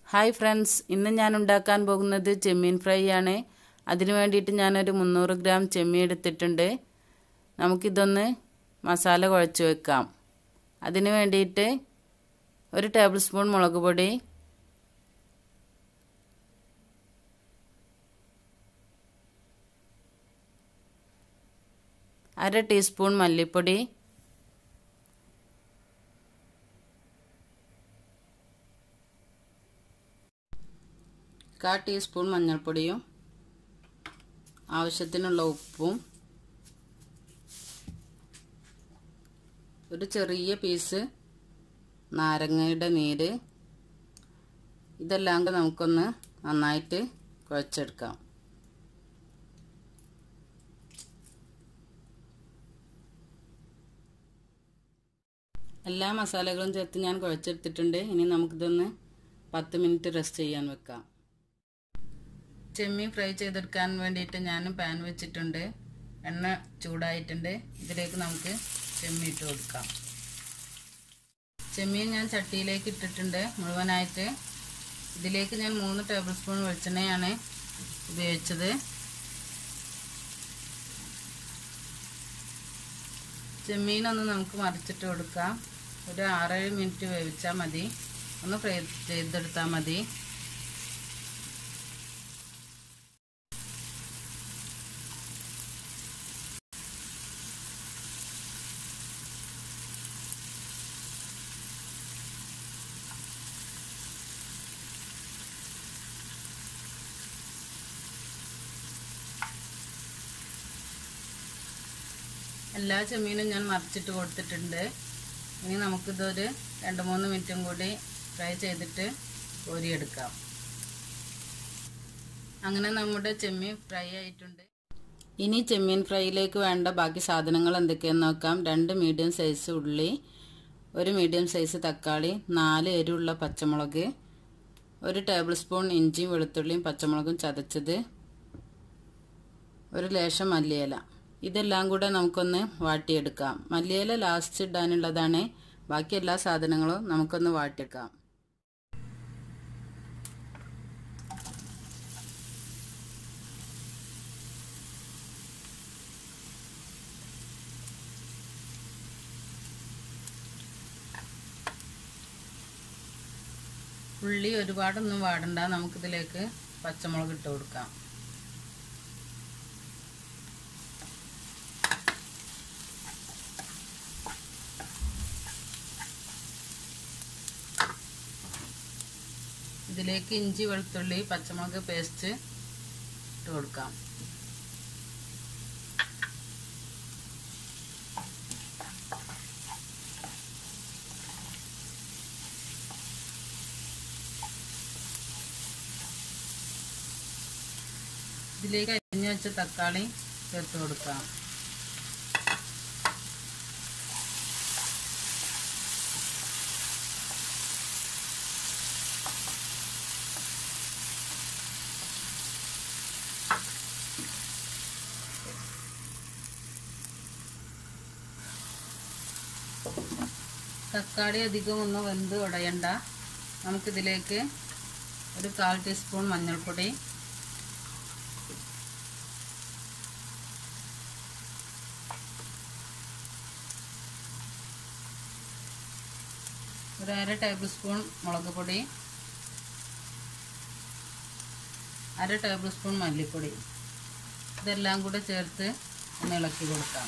hi friends ഇന്ന് ഞാൻ ഉണ്ടാക്കാൻ പോകുന്നത് ചെമ്മീൻ ഫ്രൈ ആണ് അതിന് വേണ്ടിയിട്ട് ഞാനൊരു മുന്നൂറ് ഗ്രാം ചെമ്മീൻ എടുത്തിട്ടുണ്ട് നമുക്കിതൊന്ന് മസാല കുഴച്ച് വെക്കാം അതിന് വേണ്ടിയിട്ട് ഒരു ടേബിൾ സ്പൂൺ മുളക് പൊടി അര ടീസ്പൂൺ മല്ലിപ്പൊടി കാ ടീസ്പൂൺ മഞ്ഞൾപ്പൊടിയും ആവശ്യത്തിനുള്ള ഉപ്പും ഒരു ചെറിയ പീസ് നാരങ്ങയുടെ നീര് ഇതെല്ലാം കൂടെ നമുക്കൊന്ന് നന്നായിട്ട് കുഴച്ചെടുക്കാം എല്ലാ മസാലകളും ചേർത്ത് ഞാൻ കുഴച്ചെടുത്തിട്ടുണ്ട് ഇനി നമുക്കിതൊന്ന് പത്ത് മിനിറ്റ് റെസ്റ്റ് ചെയ്യാൻ വെക്കാം ചെമ്മീൻ ഫ്രൈ ചെയ്തെടുക്കാൻ വേണ്ടിയിട്ട് ഞാൻ പാൻ വെച്ചിട്ടുണ്ട് എണ്ണ ചൂടായിട്ടുണ്ട് ഇതിലേക്ക് നമുക്ക് ചെമ്മീൻ ഇട്ട് കൊടുക്കാം ചെമ്മീൻ ഞാൻ ചട്ടിയിലേക്ക് ഇട്ടിട്ടുണ്ട് മുഴുവനായിട്ട് ഇതിലേക്ക് ഞാൻ മൂന്ന് ടേബിൾ സ്പൂൺ വെളിച്ചെണ്ണയാണ് ഉപയോഗിച്ചത് ചെമ്മീനൊന്ന് നമുക്ക് മറിച്ചിട്ട് കൊടുക്കാം ഒരു ആറേഴ് മിനിറ്റ് വേവിച്ചാൽ മതി ഒന്ന് ഫ്രൈ ചെയ്തെടുത്താൽ മതി എല്ലാ ചെമ്മീനും ഞാൻ മറിച്ചിട്ട് കൊടുത്തിട്ടുണ്ട് ഇനി നമുക്കിതൊരു രണ്ട് മൂന്ന് മിനിറ്റും കൂടി ഫ്രൈ ചെയ്തിട്ട് കോരിയെടുക്കാം അങ്ങനെ നമ്മുടെ ചെമ്മീൻ ഫ്രൈ ആയിട്ടുണ്ട് ഇനി ചെമ്മീൻ ഫ്രൈയിലേക്ക് വേണ്ട ബാക്കി സാധനങ്ങൾ എന്തൊക്കെയാണെന്ന് നോക്കാം രണ്ട് മീഡിയം സൈസ് ഉള്ളി ഒരു മീഡിയം സൈസ് തക്കാളി നാല് എരിവുള്ള പച്ചമുളക് ഒരു ടേബിൾ സ്പൂൺ ഇഞ്ചിയും വെളുത്തുള്ളിയും പച്ചമുളകും ചതച്ചത് ഒരു ലേശം മല്ലിയില ഇതെല്ലാം കൂടെ നമുക്കൊന്ന് വാട്ടിയെടുക്കാം മല്ലിയില ലാസ്റ്റ് ഇടാനുള്ളതാണ് ബാക്കി എല്ലാ സാധനങ്ങളും നമുക്കൊന്ന് വാട്ടിയെടുക്കാം ഉള്ളി ഒരുപാടൊന്നും വാടണ്ട നമുക്കിതിലേക്ക് പച്ചമുളക് ഇട്ട് കൊടുക്കാം ഇതിലേക്ക് ഇഞ്ചി വെളുത്തുള്ളി പച്ചമുളക് പേസ്റ്റ് ഇട്ട് കൊടുക്കാം ഇതിലേക്ക് അരിഞ്ഞു വെച്ച തക്കാളി ചേർത്ത് കൊടുക്കാം തക്കാളി അധികം ഒന്ന് വെന്ത് ഉടയണ്ട നമുക്കിതിലേക്ക് ഒരു കാൽ ടീസ്പൂൺ മഞ്ഞൾപ്പൊടി ഒരു അര ടേബിൾ സ്പൂൺ മുളക് പൊടി അര ടേബിൾ സ്പൂൺ മല്ലിപ്പൊടി ഇതെല്ലാം കൂടെ ചേർത്ത് ഒന്ന് ഇളക്കി കൊടുക്കാം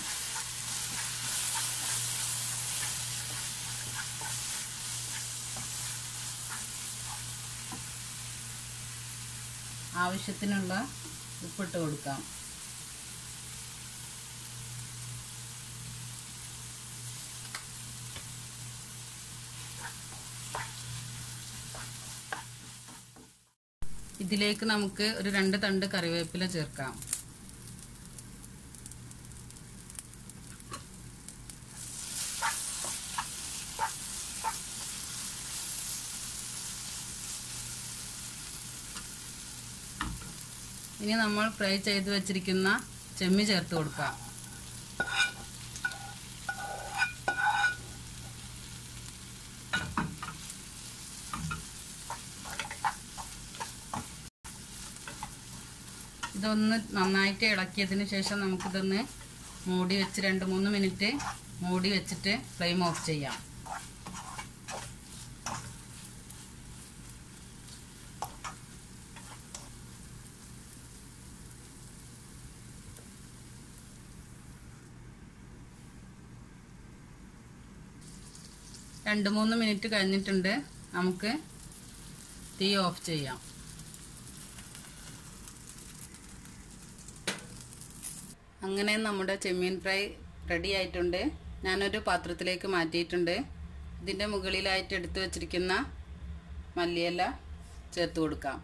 ആവശ്യത്തിനുള്ള ഉപ്പിട്ട് കൊടുക്കാം ഇതിലേക്ക് നമുക്ക് ഒരു രണ്ട് തണ്ട് കറിവേപ്പില ചേർക്കാം ഇനി നമ്മൾ ഫ്രൈ ചെയ്ത് വെച്ചിരിക്കുന്ന ചെമ്മി ചേർത്ത് കൊടുക്കാം ഇതൊന്ന് നന്നായിട്ട് ഇളക്കിയതിന് ശേഷം നമുക്കിതൊന്ന് മൂടി വെച്ച് രണ്ട് മൂന്ന് മിനിറ്റ് മൂടി വെച്ചിട്ട് ഫ്ലെയിം ഓഫ് ചെയ്യാം രണ്ട് മൂന്ന് മിനിറ്റ് കഴിഞ്ഞിട്ടുണ്ട് നമുക്ക് തീ ഓഫ് ചെയ്യാം അങ്ങനെ നമ്മുടെ ചെമ്മീൻ ഫ്രൈ റെഡി ആയിട്ടുണ്ട് ഞാനൊരു പാത്രത്തിലേക്ക് മാറ്റിയിട്ടുണ്ട് ഇതിൻ്റെ മുകളിലായിട്ട് എടുത്തു വച്ചിരിക്കുന്ന മല്ലിയില ചേർത്ത് കൊടുക്കാം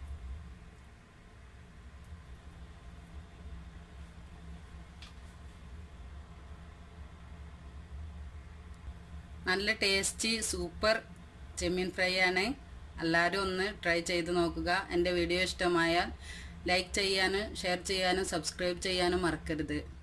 നല്ല ടേസ്റ്റി സൂപ്പർ ചെമ്മീൻ ഫ്രൈ ആണ് എല്ലാവരും ഒന്ന് ട്രൈ ചെയ്ത് നോക്കുക എൻ്റെ വീഡിയോ ഇഷ്ടമായാൽ ലൈക്ക് ചെയ്യാനും ഷെയർ ചെയ്യാനും സബ്സ്ക്രൈബ് ചെയ്യാനും മറക്കരുത്